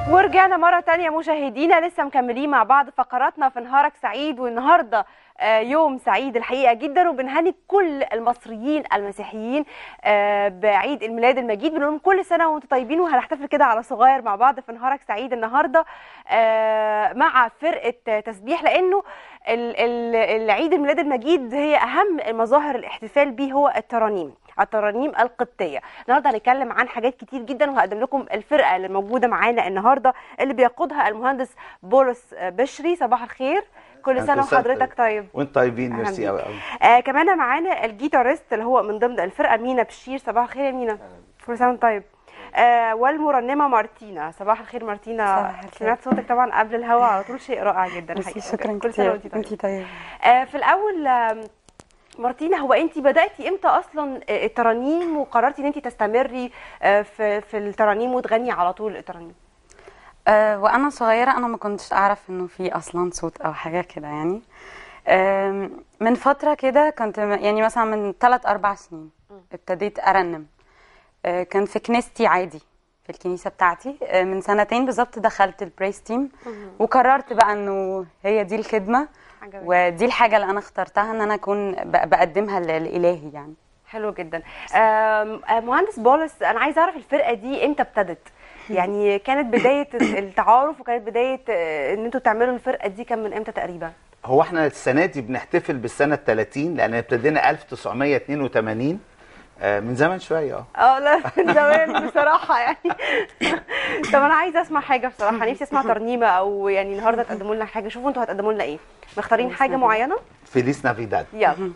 ورجعنا مرة تانية مشاهدينا لسه مكملين مع بعض فقراتنا في نهارك سعيد والنهاردة آه، يوم سعيد الحقيقة جدا وبنهني كل المصريين المسيحيين آه، بعيد الميلاد المجيد بنقول لهم كل سنة وانتم طيبين وهنحتفل كده على صغير مع بعض في نهارك سعيد النهاردة آه، مع فرقة تسبيح لأنه ال- ال- العيد الميلاد المجيد هي أهم مظاهر الاحتفال به هو الترانيم الترانيم القبطيه النهارده هنتكلم عن حاجات كتير جدا وهقدم لكم الفرقه اللي موجوده معانا النهارده اللي بيقودها المهندس بولس بشري صباح الخير كل أنت سنه سنة وحضرتك طيب وانت طيبين أهلا ميرسي بيك. قوي قوي آه كمان معانا الجيتارست اللي هو من ضمن الفرقه مينا بشير صباح الخير يا مينا كل سنه وأنت طيب آه والمرنمه مارتينا صباح الخير مارتينا صباح الخير. سمعت صوتك طبعا قبل الهوا على طول شيء رائع جدا ميرسي الحقيقة. شكرا كل سنه كتير وانت طيب انت طيب آه، في الاول آم، مارتينا هو انت بداتي امتى اصلا آه، الترانيم وقررتي ان انت تستمري آه، في في الترانيم وتغني على طول الترانيم أه وانا صغيره انا ما كنتش اعرف انه في اصلا صوت او حاجه كده يعني أم، من فتره كده كنت م- يعني مثلا من 3 4 سنين ابتديت ارنم أه، كان في كنيستي عادي في الكنيسه بتاعتي أه، من سنتين بالظبط دخلت البريس تيم وقررت بقى انه هي دي الخدمه عجبك. ودي الحاجه اللي انا اخترتها ان انا اكون ب- بقدمها ل- لالهي يعني حلو جدا آم، آه، مهندس بولس انا عايزه اعرف الفرقه دي امتى ابتدت يعني كانت بدايه التعارف وكانت بدايه آه، ان انتوا تعملوا الفرقه دي كان من امتى تقريبا هو احنا السنه دي بنحتفل بالسنه ال 30 لان ابتدينا 1982 آه، من زمان شويه اه اه لا من زمان بصراحه يعني طب انا عايزه اسمع حاجه بصراحه نفسي اسمع ترنيمه او يعني النهارده تقدموا لنا حاجه شوفوا انتوا هتقدموا لنا ايه مختارين حاجه معينه فيليس نافيداد يلا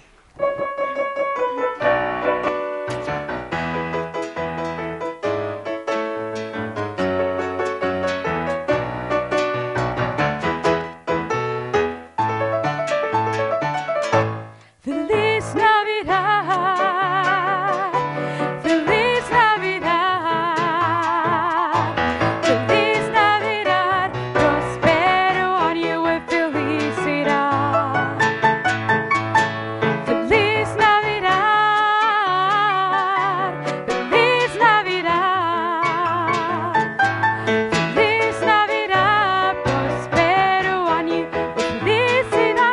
Feliz Navidad, Feliz Navidad, Feliz Navidad, prospero año de felicidad. Feliz Navidad, Feliz Navidad, Feliz Navidad, prospero año de felicidad.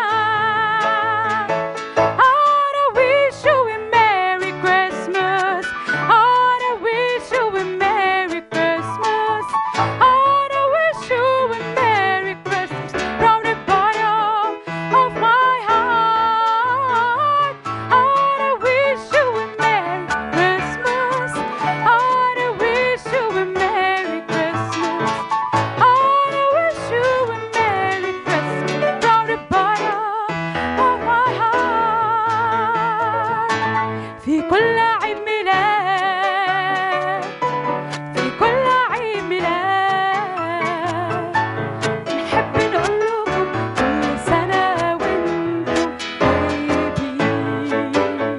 I wish you a Merry Christmas. I wish you a Merry Christmas. I wish you a Merry Christmas from the bottom of my heart. I wish you a Merry Christmas. I wish you a Merry Christmas. I wish you a Merry Christmas from the bottom of my heart. في كل عيد ميلاد في كل عيد ميلاد نحب نقول لكم كل سنة وانتم طيبين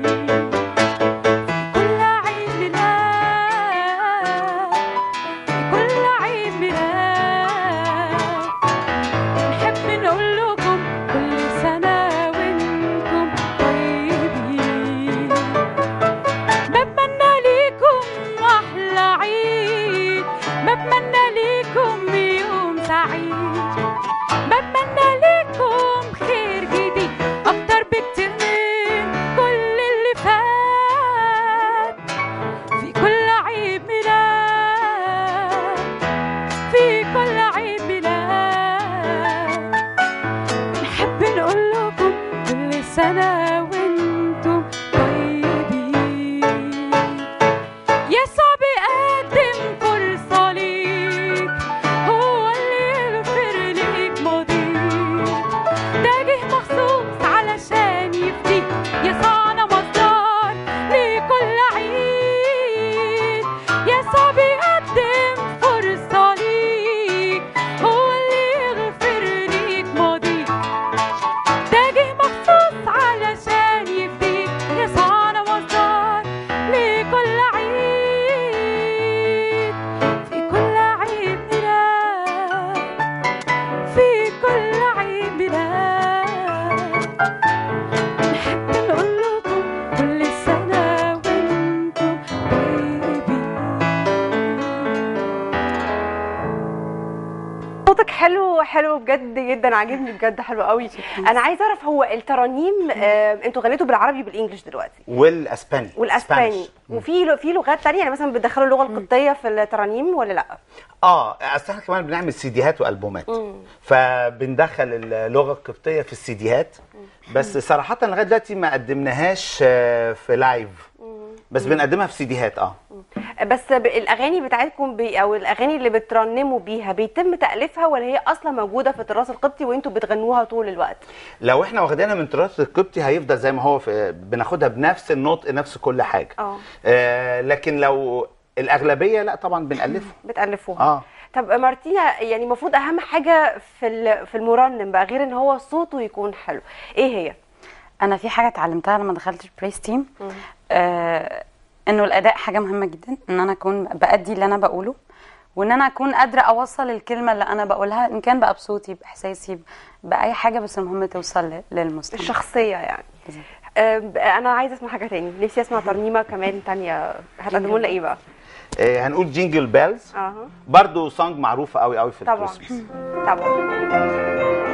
كل عيد ميلاد كل عيد ميلاد نحب نقول لكم كل سنة وانتم طيبين بتمنى ليكم أحلى عيد بتمنى ليكم يوم سعيد بتمنى ليكم خير جديد أكتر بكتير من كل اللي فات في كل عيد ميلاد في كل عيد ميلاد نحب نقول لكم كل سنة وانتم طيبين يسوع بيقدم فرصة ليك هو اللي يغفر ليك ماضيك ده جه مخصوص علشان يفديك يسوعنا مصدر لكل عيد يسوع بيقدم فرصة ليك هو اللي يغفر ليك ماضيك ده جه مخصوص علشان صوتك حلو حلو بجد جدا عاجبني بجد حلو قوي انا عايزه اعرف هو الترانيم آه، انتوا غنيتوا بالعربي بالانجلش دلوقتي والاسباني والاسباني Spanish. وفي لو- في لغات تانية يعني مثلا بتدخلوا اللغه القبطيه في الترانيم ولا لا اه اصل احنا كمان بنعمل سيديهات والبومات فبندخل اللغه القبطيه في السيديهات بس صراحه لغايه دلوقتي ما قدمناهاش آه، في لايف بس بنقدمها في سيديهات اه بس ب- الاغاني بتاعتكم بي او الاغاني اللي بترنموا بيها بيتم تاليفها ولا هي اصلا موجوده في التراث القبطي وانتوا بتغنوها طول الوقت لو احنا واخدينها من التراث القبطي هيفضل زي ما هو في بناخدها بنفس النطق نفس كل حاجه اه آه لكن لو الاغلبيه لا طبعا بنالفها بتالفوها اه طب مارتينا يعني المفروض اهم حاجه في ال- في المرنم بقى غير ان هو صوته يكون حلو ايه هي انا في حاجه اتعلمتها لما دخلت البريس تيم آه انه الاداء حاجه مهمه جدا ان انا اكون بادي اللي انا بقوله وان انا اكون قادره اوصل الكلمه اللي انا بقولها ان كان بقى بصوتي باحساسي باي حاجه بس المهم توصل ل- للمستمع الشخصيه يعني بالظبط. آه، انا عايزه اسمع حاجه تاني نفسي اسمع ترنيمه كمان تانية هتقدموا لنا ايه بقى آه، هنقول جينجل بيلز اها برضو سونج معروفه قوي قوي في طبعا الكريسماس طبعا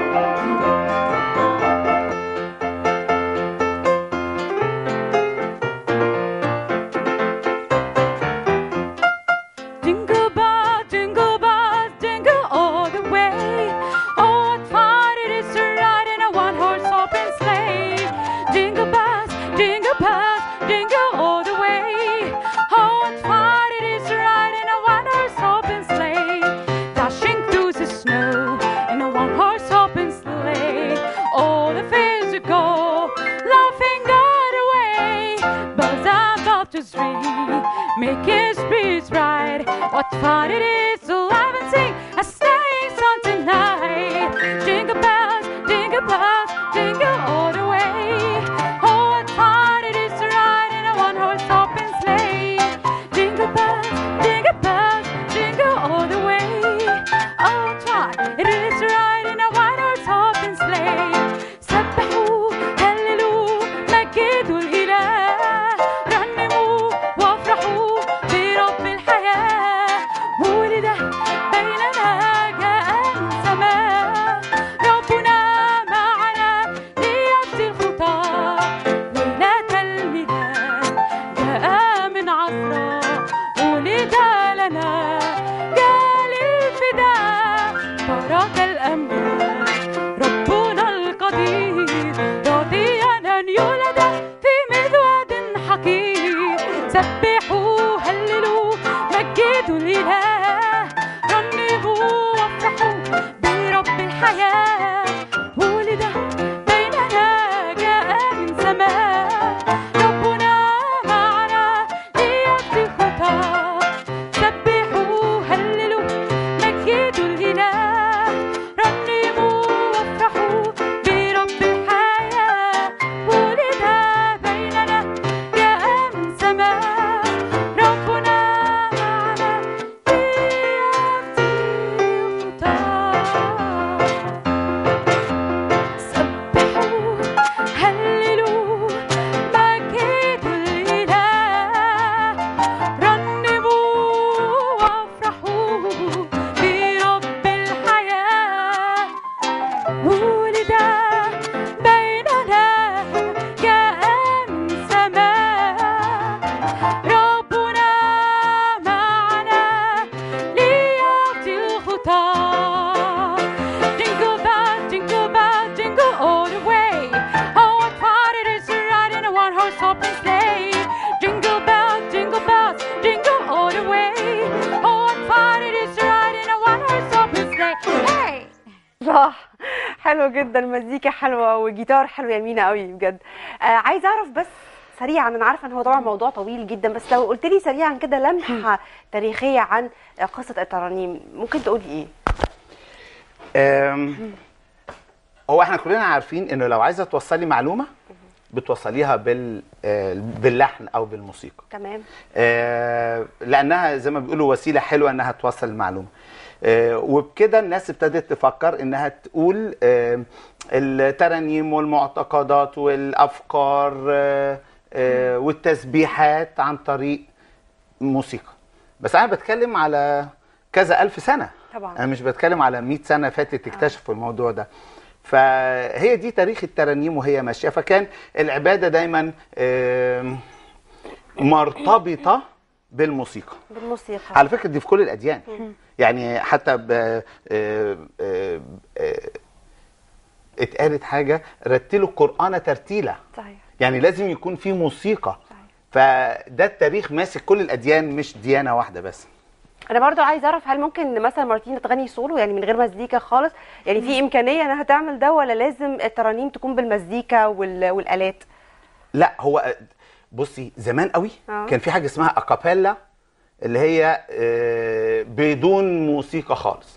Jingle bells, jingle bells, jingle all the way. Oh, what fun it is to ride in a one-horse open sleigh. Jingle bells, jingle bells, jingle all the way. Oh, what fun it is to ride in a one-horse open sleigh. Dashing through the snow in a one-horse open sleigh. All the fears to go, laughing got away. Bells above the tree, making spirits bright. What fun it is to laugh and sing a sleighing song tonight. Jingle bells, jingle bells, jingle all the way. Oh, what fun it is to ride in a one-horse open sleigh. Jingle bells, jingle bells, jingle all the way. Oh, what fun it is to ride in a one-horse open sleigh. سبحوا هللوا مجدوا الإله رنموا وافرحوا برب الحياة ولد بيننا جاء من سماء ربنا معنا ليأتي الخطى ليلة الميلاد جاء من عذراء ولد لنا جاء للفداء بارك الأنبياء ربنا القدير راضيا أن يولد في مذود حقير سبحوا هللوا مجدوا الإله رنموا وافرحوا برب الحياة ولد بيننا جاء من سماء ربنا معنا ليأتي الخطى سبحوا هللوا مجدوا الإله رنموا وافرحوا برب الحياة ولد بيننا جاء من سماء ربنا معنا ليأتي الخطى سبحوا هللوا مجدوا الإله رنموا وافرحوا برب الحياة ولد بيننا جاء من سماء ربنا معنا ليأتي الخطى Jingle bells, jingle bells, jingle all the way. Oh, what fun it is to ride in a one-horse open sleigh. Jingle bells, jingle bells, jingle all the way. Oh, what fun it is to ride in a one-horse open sleigh. Hey! صح حلو جدا مزيكا حلوه والجيتار حلو يا مينا قوي بجد آه عايزه اعرف بس سريعا انا عارفه ان هو طبعا موضوع طويل جدا بس لو قلت لي سريعا كده لمحه تاريخيه عن قصه الترانيم ممكن تقولي ايه أم، هو احنا كلنا عارفين انه لو عايزه توصلي معلومه بتوصليها بال آه، باللحن او بالموسيقى تمام آه، لانها زي ما بيقولوا وسيله حلوه انها توصل المعلومه آه، وبكده الناس ابتدت تفكر انها تقول آه، الترانيم والمعتقدات والافكار آه، آه، والتسبيحات عن طريق موسيقى بس انا بتكلم على كذا الف سنه طبعا انا مش بتكلم على 100 سنه فاتت اكتشفوا الموضوع ده فهي دي تاريخ الترانيم وهي ماشيه فكان العباده دايما آم، مرتبطه بالموسيقى بالموسيقى على فكره دي في كل الاديان يعني حتى ب آه، آه، آه، اتقالت حاجه رتلوا القران ترتيلا صحيح يعني لازم يكون في موسيقى صحيح فده التاريخ ماسك كل الاديان مش ديانه واحده بس انا برضو عايز اعرف هل ممكن مثلا مارتينا تغني سولو يعني من غير مزيكا خالص يعني في امكانيه انها تعمل ده ولا لازم الترانيم تكون بالمزيكا وال... والالات لا هو بصي زمان قوي آه. كان في حاجه اسمها اكابيلا اللي هي آه، بدون موسيقى خالص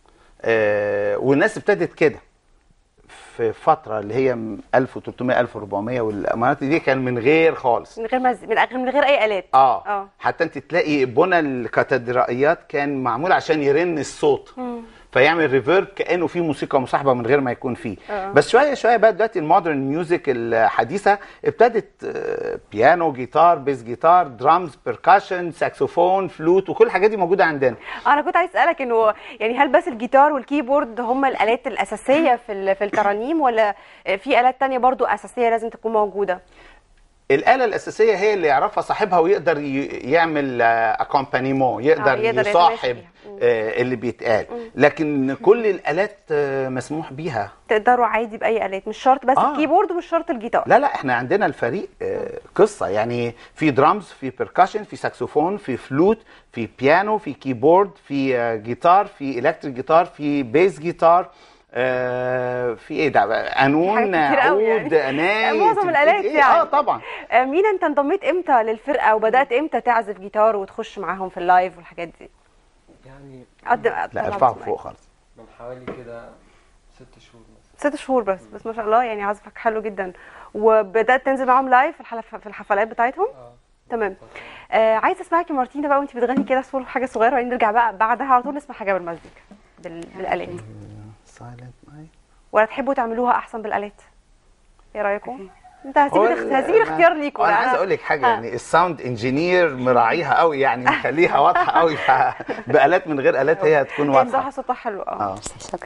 آه، والناس ابتدت كده في فتره اللي هي من 1300 1400 والمناطق دي كان من غير خالص من غير مز... من غير من غير اي الات اه, اه حتى انت تلاقي بنى الكاتدرائيات كان معمول عشان يرن الصوت فيعمل ريفيرب كانه في موسيقى مصاحبه من غير ما يكون فيه آه. بس شويه شويه بقى دلوقتي المودرن ميوزك الحديثه ابتدت آه، بيانو جيتار بيس جيتار درامز بيركاشن ساكسوفون فلوت وكل الحاجات دي موجوده عندنا انا كنت عايز اسالك انه يعني هل بس الجيتار والكيبورد هم الالات الاساسيه في ال... في الترانيم ولا في الات تانية برضو اساسيه لازم تكون موجوده الآلة الأساسية هي اللي يعرفها صاحبها ويقدر ي- يعمل اكومبانيمون يقدر, آه، يقدر يتماشى يصاحب فيها. مم. آه، اللي بيتقال لكن كل الآلات آه، مسموح بيها تقدروا عادي باي الات مش شرط بس آه. الكيبورد ومش شرط الجيتار لا لا احنا عندنا الفريق آه، قصة يعني في درامز في بيركاشن في ساكسوفون في فلوت في بيانو في كيبورد في آه، جيتار في الكتريك جيتار في بيس جيتار آه، في ايه ده بقى؟ قانون حاجات كتير قوي عود يعني. ناي معظم الآلات إيه؟ يعني. اه طبعا آه، مينا انت انضميت امتى للفرقه وبدات امتى تعزف جيتار وتخش معاهم في اللايف والحاجات دي يعني قد لا ارفعه فوق خالص من حوالي كده ست شهور مثلا ست شهور بس بس ما شاء الله يعني عزفك حلو جدا وبدات تنزل معاهم لايف في الحلف في الحفلات بتاعتهم اه تمام آه عايزه اسمعك يا مارتينا بقى وانت بتغني كده سولو حاجه صغيره وبعدين نرجع بقى بعدها على طول نسمع حاجه بالمزيكا بال... بالالات سايلنت نايت ولا تحبوا تعملوها احسن بالالات ايه رايكم انت هسيب هو الاخ- هسيب الاختيار ليكم انا لا، عايز اقول لك حاجه آه. يعني الساوند انجينير مراعيها قوي يعني مخليها واضحه قوي فبالات من غير الات هي هتكون هي بصراحه واضحه صوتها حلو اه اه شكرا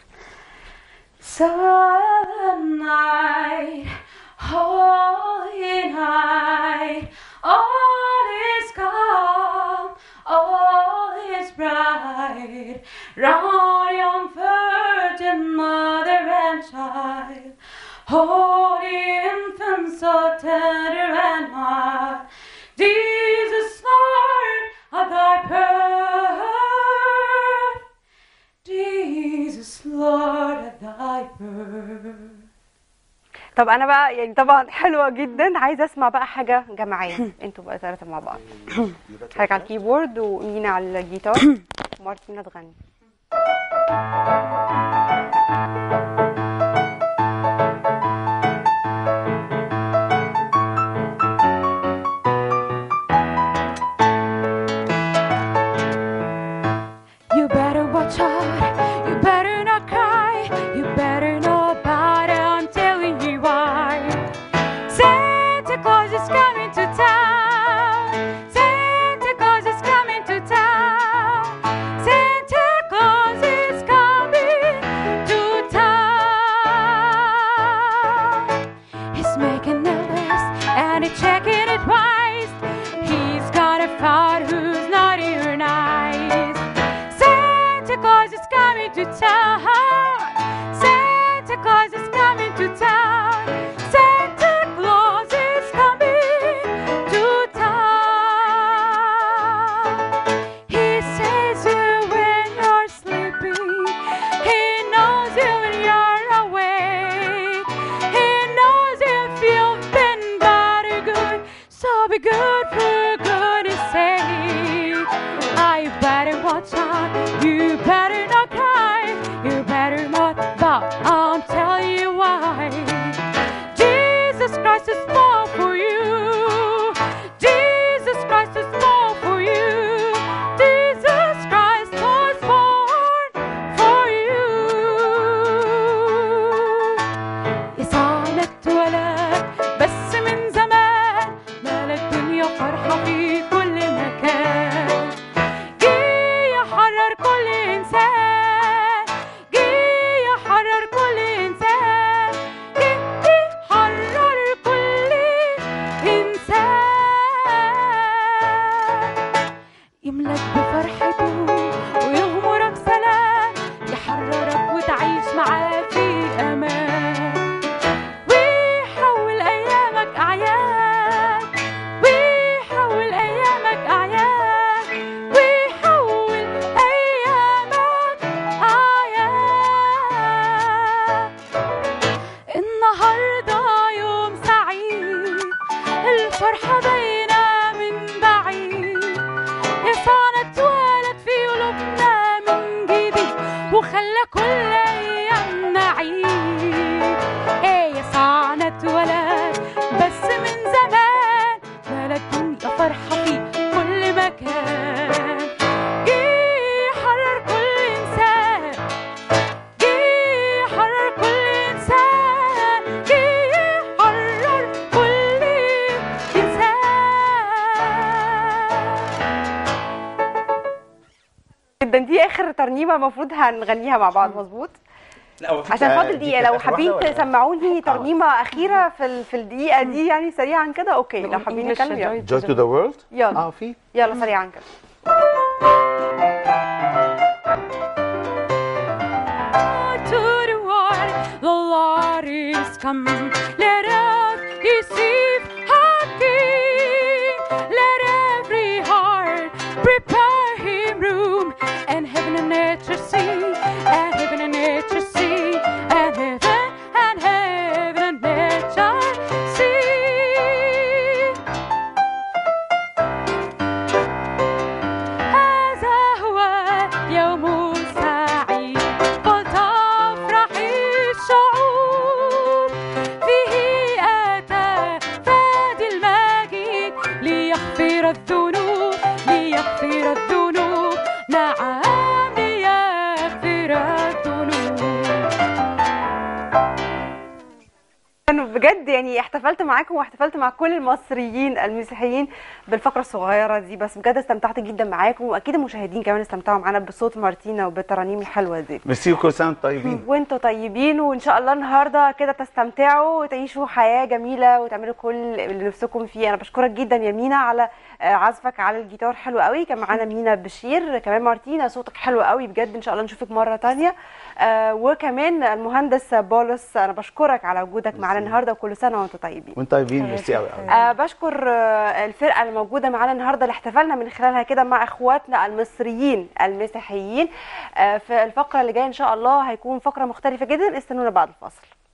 Silent night, holy night, all is calm, all is bright. Round young virgin mother and child, holy infant so tender and mild. Jesus, Lord of thy birth, Jesus, Lord of thy birth. طب انا بقى يعني طبعا حلوه جدا عايزه اسمع بقى حاجه جماعيه انتوا بقى ثلاثه مع بعض حاجه على الكيبورد ومينا على الجيتار ومارتينا تغني You better watch out. You better not cry. You better not bite. I'm telling you why. Santa Claus is coming to town. Santa Claus is coming to town. Santa Claus is coming to town. He's making a list and he's checking it twice. He's gonna find who's naughty or nice. Santa Claus is coming to town. Santa Claus is coming to town. Santa Claus is coming to town. He sees you when you're sleeping. He knows you when you're awake. He knows if you've been bad or good. So be good for goodness sake. I better watch out. You better not cry. You better not bow. I'll tell you why. Jesus Christ is born for you. Jesus Christ is born for you. Jesus Christ was born for you. إصابة اتولد بس من زمان مال الدنيا فرحة في كل مكان جه يحرر كل إنسان جدا دي اخر ترنيمه المفروض هنغنيها مع بعض مظبوط لا هو في- عشان آه، فاضل دي دقيقه كانت لو آخر حابين واحدة ولا؟ تسمعوني ترنيمه اخيره في ال- في الدقيقه دي يعني سريعا كده اوكي لو نقول حابين English نتكلم يلا Joy to the world يلا. اه في يلا سريعا كده to the war, the Lord is come. Let us receive our King. Let every heart prepare him room, and heaven and nature see, and heaven and nature see, and heaven and heaven and nature see. هذا هو يوم سعيد فلتفرح الشعوب فيه أتى فادي المجيد ليغفر الذنوب ليغفر الذنوب نعم ليغفر الذنوب كانوا بجد يعني احتفلت معاكم واحتفلت مع كل المصريين المسيحيين بالفقره الصغيره دي بس بجد استمتعت جدا معاكم واكيد المشاهدين كمان استمتعوا معانا بصوت مارتينا وبالترانيم الحلوه دي ميرسي وكل سنه وانتم طيبين وانتوا طيبين وان شاء الله النهارده كده تستمتعوا وتعيشوا حياه جميله وتعملوا كل اللي نفسكم فيه انا بشكرك جدا يا مينا على آه، عزفك على الجيتار حلو قوي كان معانا مينا بشير كمان مارتينا صوتك حلو قوي بجد ان شاء الله نشوفك مره تانية آه، وكمان المهندس بولس انا بشكرك على وجودك معانا النهارده وكل سنه وانتم طيبين وانتم طيبين ميرسي قوي قوي آه بشكر آه الفرقه اللي موجوده معانا النهارده اللي احتفلنا من خلالها كده مع اخواتنا المصريين المسيحيين آه في الفقره اللي جايه ان شاء الله هيكون فقره مختلفه جدا استنونا بعد الفاصل